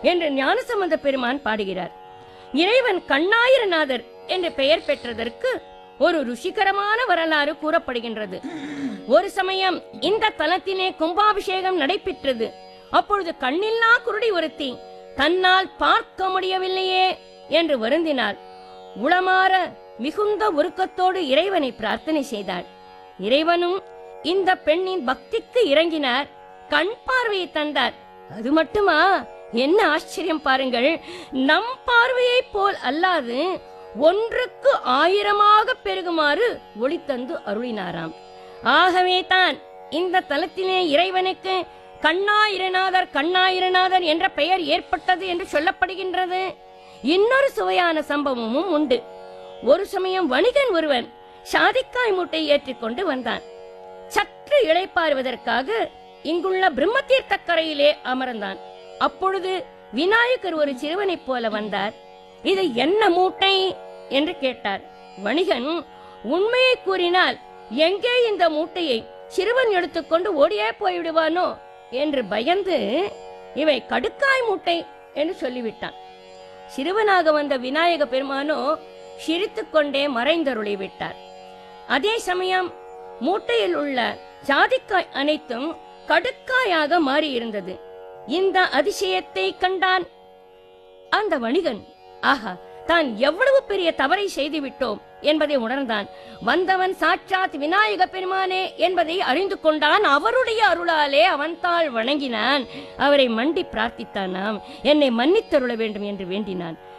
என்று ஞானசம்பந்த பெருமான் பாடுகிறார் இறைவன் கண்ணாயிரநாதர் என்று பெயர் பெற்றதற்கு ஒரு ருஷிகரமான வரலாறு கூறப்படுகின்றது ஒரு சமயம் இந்த தலத்திலே கும்பாபிஷேகம் நடைபெற்றது அப்பொழுது கண்ணில்லா குருடி ஒருத்தி தன்னால் பார்க்க முடியவில்லையே என்று வருந்தினாள் உளமாற மிகுந்த உருக்கத்தோடு இறைவனை பிரார்த்தனை செய்தாள் இறைவனும் இந்த பெண்ணின் பக்திக்கு இறங்கினார் கண் பார்வையை தந்தார் அது மட்டுமா என்ன ஆச்சரியம் பாருங்கள் நம் பார்வையைப் போல் அல்லாது ஒன்றுக்கு ஆயிரமாக பெருகுமாறு ஒளி தந்து அருளினாராம் ஆகவே தான் இந்த தலத்திலே இறைவனுக்கு கண்ணாயிரநாதர் கண்ணாயிரநாதர் என்ற பெயர் ஏற்பட்டது என்று சொல்லப்படுகின்றது இன்னொரு சுவையான சம்பவமும் உண்டு ஒரு சமயம் வணிகன் ஒருவன் சாதிக்காய் மூட்டை ஏற்றிக்கொண்டு வந்தான் சற்று இளைப்பாறுவதற்காக இங்குள்ள பிரம்மதீர்த்த கரையிலே அமர்ந்தான் அப்பொழுது விநாயகர் ஒரு சிறுவனைப் போல வந்தார் இது என்ன மூட்டை என்று கேட்டார் வணிகன் உண்மையை கூறினால் எங்கே இந்த மூட்டையை சிறுவன் எடுத்துக்கொண்டு ஓடியே போய்விடுவானோ என்று பயந்து இவை கடுக்காய் மூட்டை என்று சொல்லிவிட்டான் சிறுவனாக வந்த விநாயக பெருமானோ சிரித்துக்கொண்டே மறைந்தருளி விட்டார் அதே சமயம் மூட்டையில் உள்ள ஜாதிக்காய் அனைத்தும் கடுக்காயாக மாறியிருந்தது இந்த அதிசயத்தை கண்டான் அந்த வணிகன் ஆஹா தான் எவ்வளவு பெரிய தவறை செய்து விட்டோம் என்பதை உணர்ந்தான் வந்தவன் சாட்சாத் விநாயக பெருமானே என்பதை அறிந்து கொண்டான் அவருடைய அருளாலே அவன் தாள் வணங்கினான் அவரை மண்டி பிரார்த்தித்தானாம் என்னை மன்னித்தருள வேண்டும் என்று வேண்டினான்